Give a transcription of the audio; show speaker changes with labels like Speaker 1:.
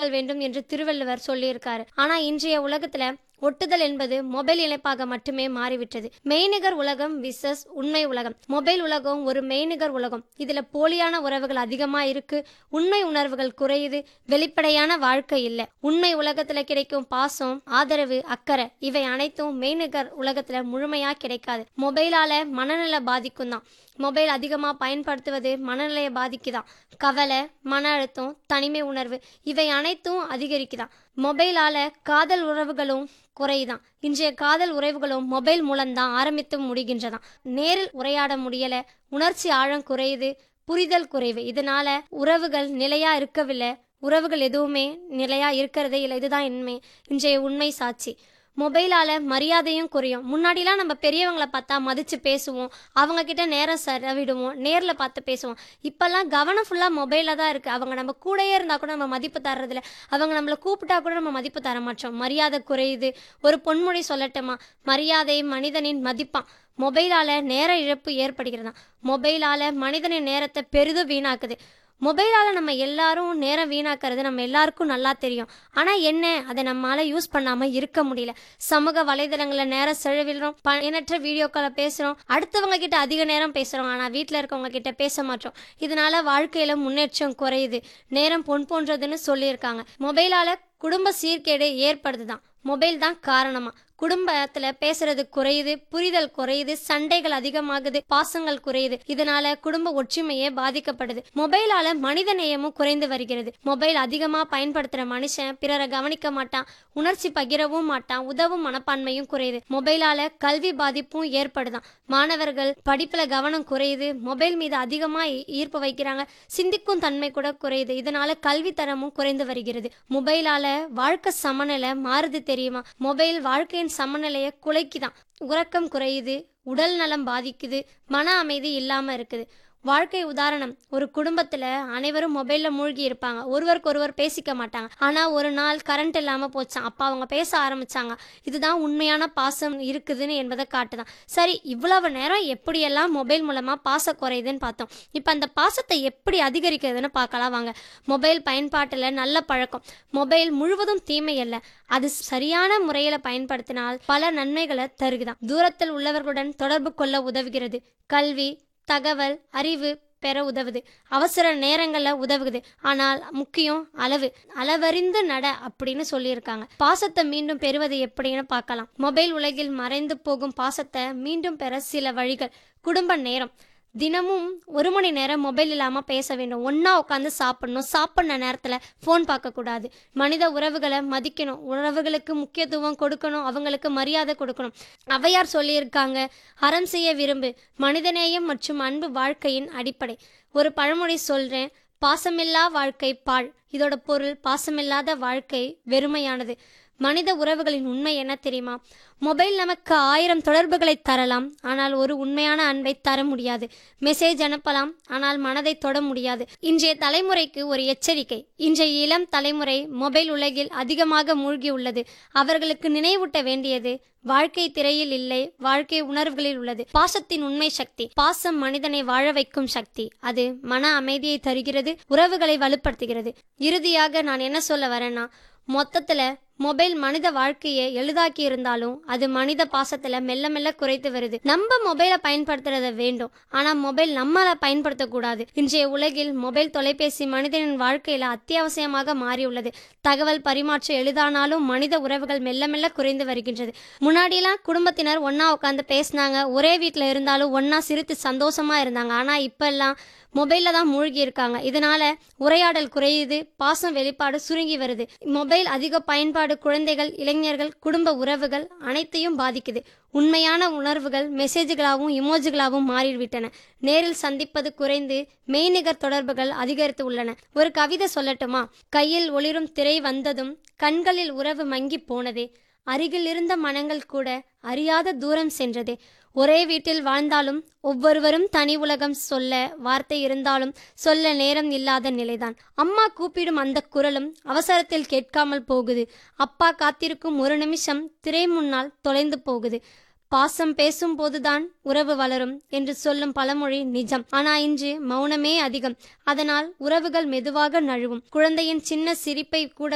Speaker 1: இணைப்புகள் வேண்டும் என்று திருவள்ளுவர் சொல்லியிருக்காரு ஆனா இன்றைய உலகத்துல ஒட்டுதல் என்பது மொபைல் இணைப்பாக மட்டுமே மாறிவிட்டது மெய்நிகர் உலகம் விசஸ் உண்மை உலகம் மொபைல் உலகம் ஒரு மெய்நிகர் உலகம் இதுல போலியான உறவுகள் அதிகமா இருக்கு உண்மை உணர்வுகள் குறையுது வெளிப்படையான வாழ்க்கை இல்ல உண்மை உலகத்துல கிடைக்கும் பாசம் ஆதரவு அக்கறை இவை அனைத்தும் மெய்நிகர் உலகத்துல முழுமையா கிடைக்காது மொபைலால மனநல பாதிக்கும் தான் மொபைல் அதிகமாக பயன்படுத்துவது மனநிலையை பாதிக்குதான் கவலை மன அழுத்தம் தனிமை உணர்வு இவை அனைத்தும் அதிகரிக்குதான் மொபைலால காதல் உறவுகளும் குறையுதான் இன்றைய காதல் உறவுகளும் மொபைல் மூலம்தான் ஆரம்பித்து முடிகின்றதாம் நேரில் உரையாட முடியல உணர்ச்சி ஆழம் குறையுது புரிதல் குறைவு இதனால உறவுகள் நிலையா இருக்கவில்லை உறவுகள் எதுவுமே நிலையா இருக்கிறதே இல்லை இதுதான் உண்மை இன்றைய உண்மை சாட்சி மொபைலால மரியாதையும் குறையும் முன்னாடிலாம் நம்ம பெரியவங்களை பார்த்தா மதிச்சு பேசுவோம் அவங்க கிட்ட நேரம் செலவிடுவோம் நேர்ல பார்த்து பேசுவோம் இப்பெல்லாம் கவனம் ஃபுல்லா மொபைல்ல தான் இருக்கு அவங்க நம்ம கூடயே இருந்தா கூட நம்ம மதிப்பு தர்றதில்ல அவங்க நம்மளை கூப்பிட்டா கூட நம்ம மதிப்பு தர மாட்டோம் மரியாதை குறையுது ஒரு பொன்மொழி சொல்லட்டுமா மரியாதை மனிதனின் மதிப்பான் மொபைலால நேர இழப்பு ஏற்படுகிறதா மொபைலால மனிதனின் நேரத்தை பெரிதும் வீணாக்குது மொபைலால் நம்ம எல்லாரும் நேரம் வீணாக்கிறது நம்ம எல்லாருக்கும் நல்லா தெரியும் ஆனால் என்ன அதை நம்மளால யூஸ் பண்ணாமல் இருக்க முடியல சமூக வலைதளங்களில் நேரம் செலவிடுறோம் பயனற்ற வீடியோக்களை பேசுகிறோம் அடுத்தவங்க கிட்ட அதிக நேரம் பேசுகிறோம் ஆனால் வீட்டில் இருக்கவங்க கிட்ட பேச மாட்டோம் இதனால வாழ்க்கையில் முன்னேற்றம் குறையுது நேரம் பொன் போன்றதுன்னு சொல்லியிருக்காங்க மொபைலால் குடும்ப சீர்கேடு ஏற்படுதுதான் மொபைல் தான் காரணமா குடும்பத்துல பேசுறது குறையுது புரிதல் குறையுது சண்டைகள் அதிகமாகுது பாசங்கள் குறையுது இதனால குடும்ப ஒற்றுமையே பாதிக்கப்படுது மொபைலால மனித நேயமும் குறைந்து வருகிறது மொபைல் அதிகமா பயன்படுத்துற மனுஷன் பிறரை கவனிக்க மாட்டான் உணர்ச்சி பகிரவும் மாட்டான் உதவும் மனப்பான்மையும் குறையுது மொபைலால கல்வி பாதிப்பும் ஏற்படுதான் மாணவர்கள் படிப்புல கவனம் குறையுது மொபைல் மீது அதிகமா ஈ- ஈர்ப்பு வைக்கிறாங்க சிந்திக்கும் தன்மை கூட குறையுது இதனால கல்வி தரமும் குறைந்து வருகிறது மொபைலால வாழ்க்கை சமநிலை மாறுது தெரியுமா மொபைல் வாழ்க்கையின் சமநிலையை குலைக்குதான் உறக்கம் குறையுது உடல் நலம் பாதிக்குது மன அமைதி இல்லாம இருக்குது வாழ்க்கை உதாரணம் ஒரு குடும்பத்துல அனைவரும் மொபைல்ல மூழ்கி இருப்பாங்க ஒருவருக்கு ஒருவர் பேசிக்க மாட்டாங்க ஆனா ஒரு நாள் கரண்ட் இல்லாம போச்சான் அப்ப அவங்க பேச ஆரம்பிச்சாங்க இதுதான் உண்மையான பாசம் இருக்குதுன்னு என்பதை காட்டுதான் சரி இவ்வளவு நேரம் எப்படியெல்லாம் மொபைல் மூலமா பாச குறையுதுன்னு பார்த்தோம் இப்போ அந்த பாசத்தை எப்படி அதிகரிக்கிறதுன்னு பார்க்கலாம் வாங்க மொபைல் பயன்பாட்டில் நல்ல பழக்கம் மொபைல் முழுவதும் தீமை அல்ல அது சரியான முறையில் பயன்படுத்தினால் பல நன்மைகளை தருகுதான் தூரத்தில் உள்ளவர்களுடன் தொடர்பு கொள்ள உதவுகிறது கல்வி தகவல் அறிவு பெற உதவுது அவசர நேரங்களில் உதவுது ஆனால் முக்கியம் அளவு அளவறிந்து நட அப்படின்னு சொல்லியிருக்காங்க பாசத்தை மீண்டும் பெறுவது எப்படின்னு பார்க்கலாம் மொபைல் உலகில் மறைந்து போகும் பாசத்தை மீண்டும் பெற சில வழிகள் குடும்ப நேரம் தினமும் ஒரு மணி நேரம் மொபைல் இல்லாமல் பேச வேண்டும் ஒன்றா உட்காந்து சாப்பிடணும் சாப்பிட்ற நேரத்தில் ஃபோன் பார்க்கக்கூடாது மனித உறவுகளை மதிக்கணும் உறவுகளுக்கு முக்கியத்துவம் கொடுக்கணும் அவங்களுக்கு மரியாதை கொடுக்கணும் ஔவையார் சொல்லியிருக்காங்க அறம் செய்ய விரும்பு மனிதநேயம் மற்றும் அன்பு வாழ்க்கையின் அடிப்படை ஒரு பழமொழி சொல்கிறேன் பாசமில்லா வாழ்க்கை பாழ் இதோட பொருள் பாசமில்லாத வாழ்க்கை வெறுமையானது மனித உறவுகளின் உண்மை என்ன தெரியுமா மொபைல் நமக்கு ஆயிரம் தொடர்புகளை தரலாம் ஆனால் ஒரு உண்மையான அன்பை தர முடியாது மெசேஜ் அனுப்பலாம் ஆனால் மனதை தொட முடியாது இன்றைய தலைமுறைக்கு ஒரு எச்சரிக்கை இன்றைய இளம் தலைமுறை மொபைல் உலகில் அதிகமாக மூழ்கி உள்ளது அவர்களுக்கு நினைவூட்ட வேண்டியது வாழ்க்கை திரையில் இல்லை வாழ்க்கை உணர்வுகளில் உள்ளது பாசத்தின் உண்மை சக்தி பாசம் மனிதனை வாழ வைக்கும் சக்தி அது மன அமைதியை தருகிறது உறவுகளை வலுப்படுத்துகிறது இறுதியாக நான் என்ன சொல்ல வரேன்னா மொத்தத்துல மொபைல் மனித வாழ்க்கையை எளிதாக்கி இருந்தாலும் அது மனித பாசத்துல மெல்ல மெல்ல குறைத்து வருது நம்ம மொபைலை பயன்படுத்துறத வேண்டும் ஆனா மொபைல் நம்மள பயன்படுத்தக்கூடாது இன்றைய உலகில் மொபைல் தொலைபேசி மனிதனின் வாழ்க்கையில அத்தியாவசியமாக மாறியுள்ளது தகவல் பரிமாற்றம் எளிதானாலும் மனித உறவுகள் மெல்ல மெல்ல குறைந்து வருகின்றது முன்னாடிலாம் குடும்பத்தினர் ஒண்ணா உட்காந்து பேசினாங்க ஒரே வீட்டில் இருந்தாலும் ஒண்ணா சிரித்து சந்தோஷமா இருந்தாங்க ஆனா இப்பெல்லாம் மொபைலில் தான் மூழ்கி இருக்காங்க இதனால உரையாடல் குறையுது பாசம் வெளிப்பாடு சுருங்கி வருது மொபைல் அதிக பயன்பாடு குழந்தைகள் இளைஞர்கள் குடும்ப உறவுகள் அனைத்தையும் பாதிக்குது உண்மையான உணர்வுகள் மெசேஜ்களாகவும் இமோஜிகளாகவும் மாறிவிட்டன நேரில் சந்திப்பது குறைந்து மெய்நிகர் தொடர்புகள் அதிகரித்து உள்ளன ஒரு கவிதை சொல்லட்டுமா கையில் ஒளிரும் திரை வந்ததும் கண்களில் உறவு மங்கி போனதே அருகில் இருந்த மனங்கள் கூட அறியாத தூரம் சென்றதே ஒரே வீட்டில் வாழ்ந்தாலும் ஒவ்வொருவரும் தனி உலகம் சொல்ல வார்த்தை இருந்தாலும் சொல்ல நேரம் இல்லாத நிலைதான் அம்மா கூப்பிடும் அந்த குரலும் அவசரத்தில் கேட்காமல் போகுது அப்பா காத்திருக்கும் ஒரு நிமிஷம் திரை முன்னால் தொலைந்து போகுது பாசம் பேசும்போதுதான் உறவு வளரும் என்று சொல்லும் பழமொழி நிஜம் ஆனா இன்று மௌனமே அதிகம் அதனால் உறவுகள் மெதுவாக நழுவும் குழந்தையின் சின்ன சிரிப்பை கூட